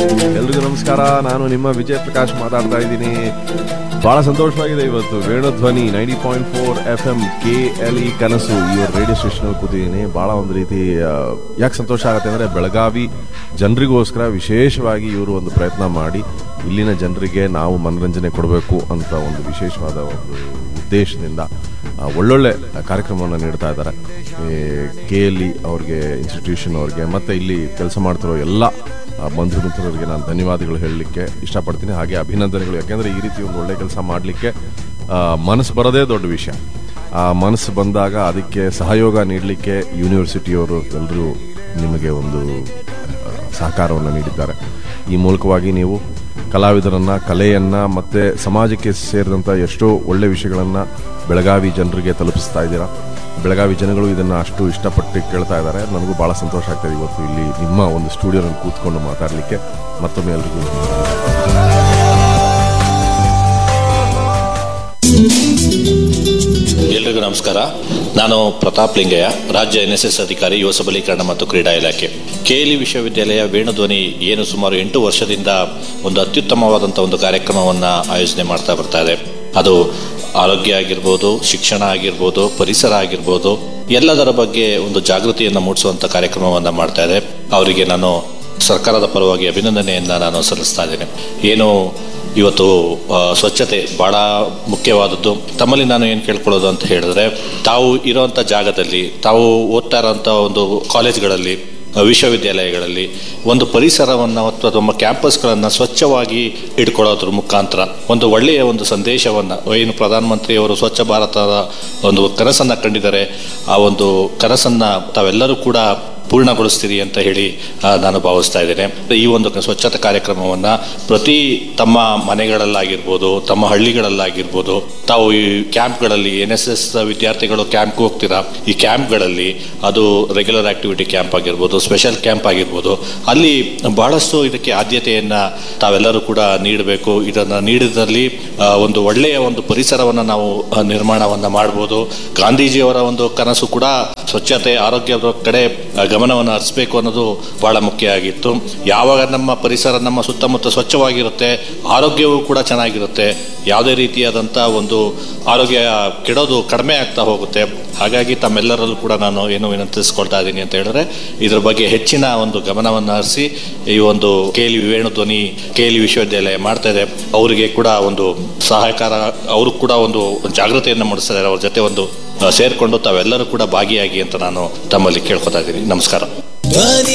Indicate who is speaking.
Speaker 1: ಎಲ್ರಿಗೂ ನಮಸ್ಕಾರ ನಾನು ನಿಮ್ಮ ವಿಜಯ್ ಪ್ರಕಾಶ್ ಮಾತಾಡ್ತಾ ಇದ್ದೀನಿ ಬಹಳ ಸಂತೋಷವಾಗಿದೆ ಇವತ್ತು Venudhwani ninety point four F M K L E ಕನಸು ಈ ರೇಡಿಯೋ ಸ್ಟೇಷನ್ ಕೂತಿದ್ದೀನಿ ಬಹಳ ಒಂದು ರೀತಿ ಯಾಕೆ ಸಂತೋಷ ಆಗುತ್ತೆ ಅಂದ್ರೆ ಬೆಳಗಾವಿ ಜನರಿಗೋಸ್ಕರ ವಿಶೇಷವಾಗಿ ಇವರು ಒಂದು ಪ್ರಯತ್ನ ಮಾಡಿ ಇಲ್ಲಿನ ಜನರಿಗೆ ನಾವು ಮನರಂಜನೆ ಕೊಡಬೇಕು ಅಂತ ಒಂದು ವಿಶೇಷವಾದ ಒಂದು ಉದ್ದೇಶದಿಂದ ಆ, ಒಳ್ಳೊಳ್ಳೆ ಕಾರ್ಯಕ್ರಮವನ್ನು ನೀಡ್ತಾ ಇದ್ದಾರೆ ಕೆ ಎಲ್ ಇ ಅವ್ರಿಗೆ ಇನ್ಸ್ಟಿಟ್ಯೂಷನ್ ಅವ್ರಿಗೆ ಮತ್ತೆ ಇಲ್ಲಿ ಕೆಲಸ ಮಾಡ್ತಿರೋ ಎಲ್ಲ ಆ, ಬಂಧು ಮಿತ್ರರಿಗೆ ನಾನು ಧನ್ಯವಾದಗಳು ಹೇಳಲಿಕ್ಕೆ ಇಷ್ಟಪಡ್ತೀನಿ ಹಾಗೆ ಅಭಿನಂದನೆಗಳು ಯಾಕೆಂದ್ರೆ ಈ ರೀತಿ ಒಂದು ಒಳ್ಳೆ ಕೆಲಸ ಮಾಡಲಿಕ್ಕೆ ಮನಸ್ಸು ಬರೋದೇ ದೊಡ್ಡ ವಿಷಯ ಆ ಮನಸ್ಸು ಬಂದಾಗ ಅದಕ್ಕೆ ಸಹಯೋಗ ನೀಡಲಿಕ್ಕೆ ಯೂನಿವರ್ಸಿಟಿಯವರು ಎಲ್ಲರೂ ನಿಮಗೆ ಒಂದು ಆ, ಸಹಕಾರವನ್ನು ನೀಡಿದ್ದಾರೆ ಈ ಮೂಲಕವಾಗಿ ನೀವು ಕಲಾವಿದರನ್ನ ಕಲೆಯನ್ನ ಮತ್ತೆ ಸಮಾಜಕ್ಕೆ ಸೇರಿದಂಥ ಎಷ್ಟೋ ಒಳ್ಳೆ ವಿಷಯಗಳನ್ನ ಬೆಳಗಾವಿ ಜನರಿಗೆ ತಲುಪಿಸ್ತಾ ಇದ್ದೀರಾ ಬೆಳಗಾವಿ ಜನಗಳು ಇದನ್ನ ಅಷ್ಟು ಇಷ್ಟಪಟ್ಟು ಕೇಳ್ತಾ ಇದ್ದಾರೆ ನನಗೂ ಬಹಳ ಸಂತೋಷ ಆಗ್ತದೆ ಇವತ್ತು ಇಲ್ಲಿ ನಿಮ್ಮ ಒಂದು ಸ್ಟುಡಿಯೋನಲ್ಲಿ ಕೂತ್ಕೊಂಡು ಮಾತಾಡಲಿಕ್ಕೆ ಮತ್ತೊಮ್ಮೆ ಎಲ್ರಿಗೂ
Speaker 2: ಎಲ್ರಿಗೂ ನಮಸ್ಕಾರ ನಾನು ಪ್ರತಾಪ್ ಲಿಂಗಯ್ಯ ರಾಜ್ಯ ಎನ್ ಎಸ್ ಎಸ್ ಅಧಿಕಾರಿ ಯುವ ಸಬಲೀಕರಣ ಮತ್ತು ಕ್ರೀಡಾ ಇಲಾಖೆ ಕೆಎಲಿ ವಿಶ್ವವಿದ್ಯಾಲಯ ವೇಣುಧ್ವನಿ ಏನು ಸುಮಾರು ಎಂಟು ವರ್ಷದಿಂದ ಒಂದು ಅತ್ಯುತ್ತಮವಾದಂಥ ಒಂದು ಕಾರ್ಯಕ್ರಮವನ್ನು ಆಯೋಜನೆ ಮಾಡ್ತಾ ಬರ್ತಾ ಇದೆ ಅದು ಆರೋಗ್ಯ ಆಗಿರ್ಬೋದು ಶಿಕ್ಷಣ ಆಗಿರ್ಬೋದು ಪರಿಸರ ಆಗಿರ್ಬೋದು ಎಲ್ಲದರ ಬಗ್ಗೆ ಒಂದು ಜಾಗೃತಿಯನ್ನು ಮೂಡಿಸುವಂಥ ಕಾರ್ಯಕ್ರಮವನ್ನು ಮಾಡ್ತಾ ಇದೆ ಅವರಿಗೆ ನಾನು ಸರ್ಕಾರದ ಪರವಾಗಿ ಅಭಿನಂದನೆಯನ್ನ ನಾನು ಸಲ್ಲಿಸ್ತಾ ಇದ್ದೇನೆ ಏನು ಇವತ್ತು ಆ, ಸ್ವಚ್ಛತೆ ಬಹಳ ಮುಖ್ಯವಾದದ್ದು ತಮ್ಮಲ್ಲಿ ನಾನು ಏನು ಕೇಳ್ಕೊಳ್ಳೋದು ಅಂತ ಹೇಳಿದ್ರೆ ತಾವು ಇರೋಂಥ ಜಾಗದಲ್ಲಿ ತಾವು ಓದ್ತಾ ಇರೋಂಥ ಒಂದು ಕಾಲೇಜ್ಗಳಲ್ಲಿ ಆ, ವಿಶ್ವವಿದ್ಯಾಲಯಗಳಲ್ಲಿ ಒಂದು ಪರಿಸರವನ್ನು ಅಥವಾ ತಮ್ಮ ಕ್ಯಾಂಪಸ್ಗಳನ್ನು ಸ್ವಚ್ಛವಾಗಿ ಇಟ್ಕೊಳ್ಳೋದ್ರ ಮುಖಾಂತರ ಒಂದು ಒಳ್ಳೆಯ ಒಂದು ಸಂದೇಶವನ್ನು ಏನು ಪ್ರಧಾನಮಂತ್ರಿಯವರು ಸ್ವಚ್ಛ ಭಾರತದ ಒಂದು ಕನಸನ್ನು ಕಂಡಿದ್ದಾರೆ ಆ ಒಂದು ಕನಸನ್ನು ತಾವೆಲ್ಲರೂ ಕೂಡ ಪೂರ್ಣಗೊಳಿಸ್ತೀರಿ ಅಂತ ಹೇಳಿ ಆ, ನಾನು ಭಾವಿಸ್ತಾ ಇದ್ದೇನೆ ಈ ಒಂದು ಸ್ವಚ್ಛತಾ ಕಾರ್ಯಕ್ರಮವನ್ನ ಪ್ರತಿ ತಮ್ಮ ಮನೆಗಳಲ್ಲಾಗಿರ್ಬೋದು ತಮ್ಮ ಹಳ್ಳಿಗಳಲ್ಲಾಗಿರ್ಬೋದು ತಾವು ಈ ಕ್ಯಾಂಪ್ಗಳಲ್ಲಿ ಎನ್ ಎಸ್ ಎಸ್ ವಿದ್ಯಾರ್ಥಿಗಳು ಕ್ಯಾಂಪ್ ಹೋಗ್ತೀರಾ ಈ ಕ್ಯಾಂಪ್ಗಳಲ್ಲಿ ಅದು ರೆಗ್ಯುಲರ್ ಆಕ್ಟಿವಿಟಿ ಕ್ಯಾಂಪ್ ಆಗಿರ್ಬೋದು ಸ್ಪೆಷಲ್ ಕ್ಯಾಂಪ್ ಆಗಿರ್ಬೋದು ಅಲ್ಲಿ ಬಹಳಷ್ಟು ಇದಕ್ಕೆ ಆದ್ಯತೆಯನ್ನ ತಾವೆಲ್ಲರೂ ಕೂಡ ನೀಡಬೇಕು ಇದನ್ನ ನೀಡಿದಲ್ಲಿ ಆ, ಒಂದು ಒಳ್ಳೆಯ ಒಂದು ಪರಿಸರವನ್ನು ನಾವು ಆ, ನಿರ್ಮಾಣವನ್ನ ಮಾಡ್ಬೋದು ಗಾಂಧೀಜಿಯವರ ಒಂದು ಕನಸು ಕೂಡ ಸ್ವಚ್ಛತೆ ಆರೋಗ್ಯದ ಕಡೆ ಆ, ಗಮನವನ್ನು ಹರಿಸಬೇಕು ಅನ್ನೋದು ಬಹಳ ಮುಖ್ಯ ಆಗಿತ್ತು ಯಾವಾಗ ನಮ್ಮ ಪರಿಸರ ನಮ್ಮ ಸುತ್ತಮುತ್ತ ಸ್ವಚ್ಛವಾಗಿರುತ್ತೆ ಆರೋಗ್ಯವೂ ಕೂಡ ಚೆನ್ನಾಗಿರುತ್ತೆ ಯಾವುದೇ ರೀತಿಯಾದಂಥ ಒಂದು ಆರೋಗ್ಯ ಕೆಡೋದು ಕಡಿಮೆ ಆಗ್ತಾ ಹೋಗುತ್ತೆ ಹಾಗಾಗಿ ತಮ್ಮೆಲ್ಲರಲ್ಲೂ ಕೂಡ ನಾನು ಏನು ವಿನಂತಿಸ್ಕೊಳ್ತಾ ಇದ್ದೀನಿ ಅಂತ ಹೇಳಿದ್ರೆ ಇದ್ರ ಬಗ್ಗೆ ಹೆಚ್ಚಿನ ಒಂದು ಗಮನವನ್ನು ಹರಿಸಿ ಈ ಒಂದು ಕೇಲಿ ವೇಣುಧ್ವನಿ ಕೇಲಿ ವಿಶ್ವವಿದ್ಯಾಲಯ ಮಾಡ್ತಾ ಇದೆ ಅವರಿಗೆ ಕೂಡ ಒಂದು ಸಹಕಾರ ಅವರು ಕೂಡ ಒಂದು ಜಾಗೃತಿಯನ್ನು ಮೂಡಿಸ್ತಾ ಇದ್ದಾರೆ ಅವ್ರ ಜೊತೆ ಒಂದು ಆ, ಸೇರ್ಕೊಂಡು ತಾವೆಲ್ಲರೂ ಕೂಡ ಭಾಗಿಯಾಗಿ ಅಂತ ನಾನು ತಮ್ಮಲ್ಲಿ ಕೇಳ್ಕೊತಾ ಇದ್ದೀನಿ ನಮಸ್ಕಾರ